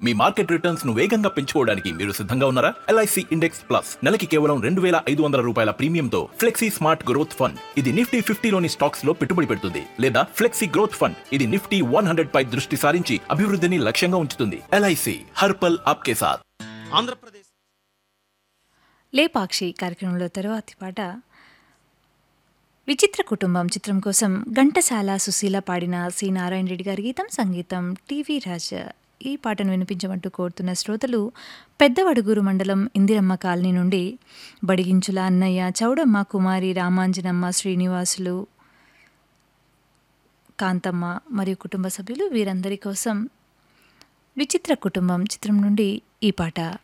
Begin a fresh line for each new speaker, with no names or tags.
మీ market returns ను వేగంగా పెంచుకోవడానికి మీరు సిద్ధంగా ఉన్నారా ఎల్ఐసి ఇండెక్స్ ప్లస్ నెలకి కేవలం రెండు వేల ఐదు వందల రూపాయల ప్రీమియంతో ఫ్లెక్సీ స్మార్ట్ గ్రోత్ ఫండ్ ఇది నిఫ్టీ ఫిఫ్టీలోని స్టాక్స్ లో పెట్టుబడి పెడుతుంది లేదా ఫ్లెక్సీ గ్రోత్ ఫండ్ ఇది నిఫ్టీ వన్ హండ్రెడ్ పై దృష్టి సారించి అభివృద్ధిని లక్ష్యంగా ఉంచుతుంది ఎల్ఐసి హర్పల్ ఆప్కే సాత్
ఆంధ్రప్రదేశ్
లేపాక్షి కార్యక్రమంలో తరువాతి పాట విచిత్ర కుటుంబం చిత్రం కోసం ఘంటసాల సుశీల పాడిన సి నారాయణ రెడ్డి గారి గీతం సంగీతం టీవీ రాజ ఈ పాటను వినిపించమంటూ కోరుతున్న శ్రోతలు పెద్దవడుగురు మండలం ఇందిరమ్మ కాలనీ నుండి బడిగించుల అన్నయ్య చౌడమ్మ కుమారి రామాంజనమ్మ శ్రీనివాసులు కాంతమ్మ మరియు కుటుంబ సభ్యులు వీరందరి కోసం విచిత్ర కుటుంబం చిత్రం నుండి ఈ పాట